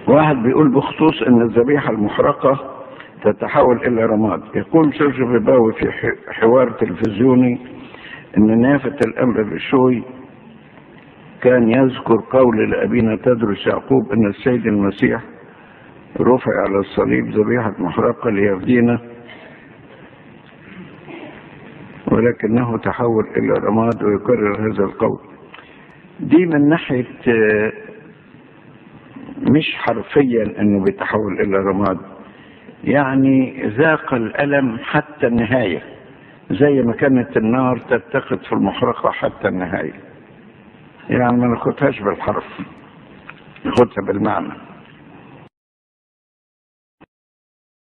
واحد بيقول بخصوص ان الذبيحة المحرقة تتحول الى رماد يقول جورج بيباوي في حوار تلفزيوني ان نافة الامر بالشوي كان يذكر قول لأبينا تدرس يعقوب ان السيد المسيح رفع على الصليب ذبيحة محرقة ليفدينا ولكنه تحول إلى رماد ويكرر هذا القول دي من ناحية مش حرفيا انه بيتحول الى رماد يعني ذاق الالم حتى النهايه زي ما كانت النار تتخذ في المحرقه حتى النهايه يعني ما ناخدهاش بالحرف ناخدها بالمعنى